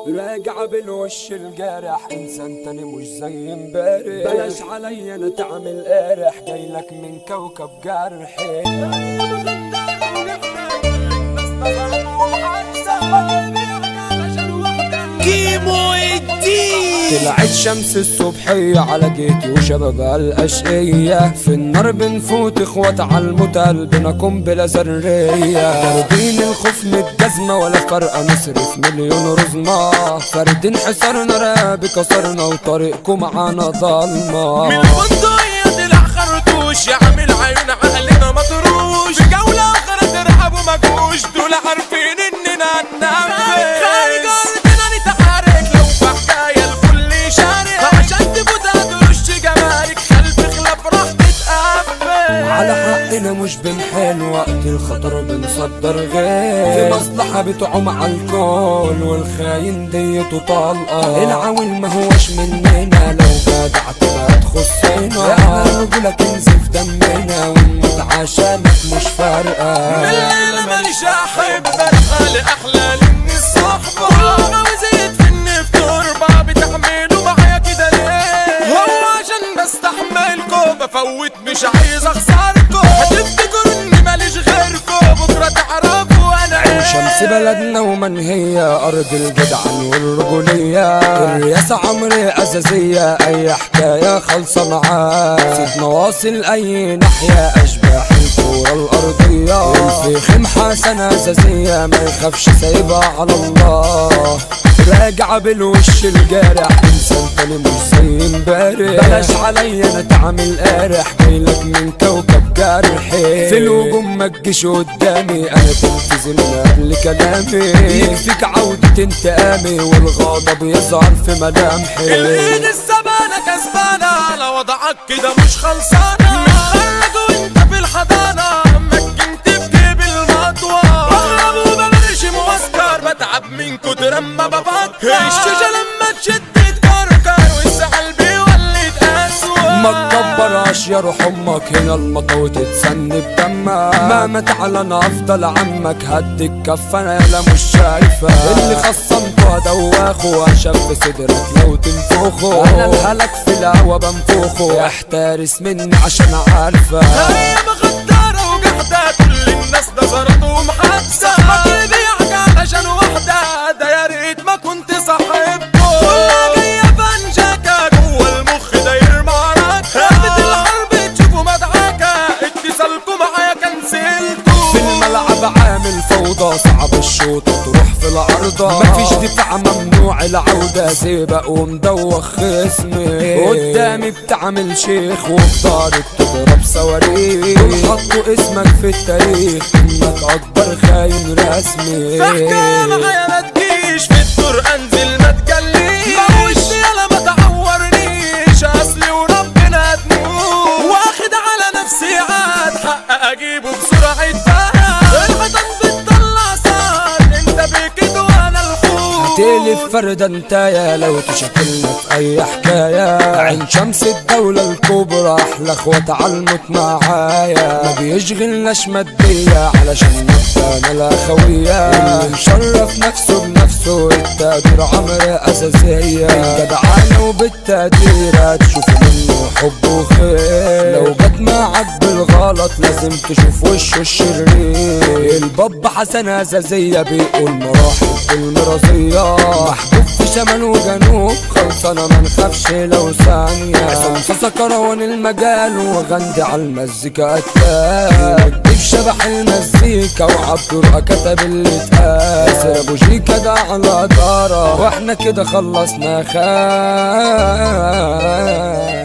راجع بالوش الجارح انسان تاني مش زي امبارح بلاش عليا انا تعمل قارح جايلك من كوكب جرحي كيمو الدين طلعت شمس الصبحية على جيتي وشبابها الأشقية في النار بنفوت اخوات على الموت قلبنا قنبلة ذرية ضاربين الخوف متجزمة ولا فرقة نصرف مليون رزمة فاردين حصارنا راب كسرنا وطريقكم معانا ضلمة من البندقية طلع خرطوش يعمل عيون عقلنا مطروش بجولة أخرى ترحب ومجوش دول عارفين إننا هننفذ خارج أرضنا نتحرك لو في حكاية الكل يشارك عشان تفوت هترش جمارك خلف خلاف راح تتقفل على حقنا مش بنحل وقت الخطر بنصدر غير في مصلحة بتعوم على الكل والخاين ديته طلقة العويل ما هوش مننا لو جدع تبقى تخصنا احنا رجولة كنز في دمنا ونموت عشانك مش فارقة الليلة ماليش أحبك حالي أحلى من الصحبة كل عاوز يدفن في تربة بتحملوا معايا كده ليه هو عشان بستحملكوا بفوت مش عايز أخسركوا هتفتكروا إني ماليش غيركوا بكرة تعرفوا أنا عين إيه شمس بلدنا ومن هي أرض الجدعان والرجولية الرياسة عمري أساسية أي حكاية خالصة معاه ست نواصل أي ناحية أشباح الكورة الأرضية الفخم حسنة أساسية ما يخافش سايبها على الله راجع بالوش الجارح انسان تاني مش زي امبارح بلاش عليا انا تعمل قارح جايلك من كوكب جرحي في الهجوم ما تجيش قدامي انا تنفذ من قبل كلامي يكفيك عودة انتقامي والغضب يظهر في ملامحي الإيد السبانة كسبانة على وضعك كده مش خلصانة متخرج وانت في الحضانة مكنت في جيب المطوة بغرب وبمرشم واسكر بتعب من كتر اما بفكر الشجة لما تشد تكركر والزعل بيولد أسوأ ما تكبرهاش يا روح امك هنا المطوة تتسن بدمك مهما تعلى انا افضل عمك هديك كفة انا يلا مش شايفة اللي خصمته هدوخه واشف صدرك لو تنفخه انا الهلك في الهوا بنفخه احترس مني عشان عارفة هي مغدرة وجحدة كل الناس نظرته محادثة صاحبك يبيعك علشان واحدة ده يا ريت ما كنت صاحبته كلها جاية فنجكة جوه المخ داير معركة رقبة الحرب تشوفوا مدعكة اتصالكوا معايا كنسلتوا في الملعب عامل فوضى صعب الشوط تروح في العرضة مفيش دفاع ممنوع العودة سيبق ومدوخ خصمي قدامي بتعمل شيخ وبدارك تضرب صواريخ دول حطوا اسمك في التاريخ انك اكبر خاين رسمي في حكاية معايا ما تجيش في الدور انزل ما تجليش موشني يلا ما تعورنيش اصلي وربنا تموت واخد على نفسي عاد حق اجيبه بسرعة فهد الحيطان بتطلع صار انت بكيت وانا الحوت تلف فردة انتايا لو تشكلنا في اي حكاية عين شمس الدولة الكبرى احلى اخوات عالموت معايا ما بيشغلناش مادية علشان نبقى الاخوية اللي مشرف نفسه بنفسه التقدير عمر اساسية جدعانة وبالتقدير هتشوف منه حب وخير لو جت معاك بالغلط لازم تشوف وشه الشرير الباب حسن اساسية بيقول مراحب بالمرضية محبوب في شمال وجنوب خلصانة ما نخافش لو ثانية عصام كروان المجال وغندي على المزيكا قتال في شبح المزيكا وعبد الرقا كتب اللي اتقال ياسر ابو جيكا ده على دارة واحنا كده خلصنا خان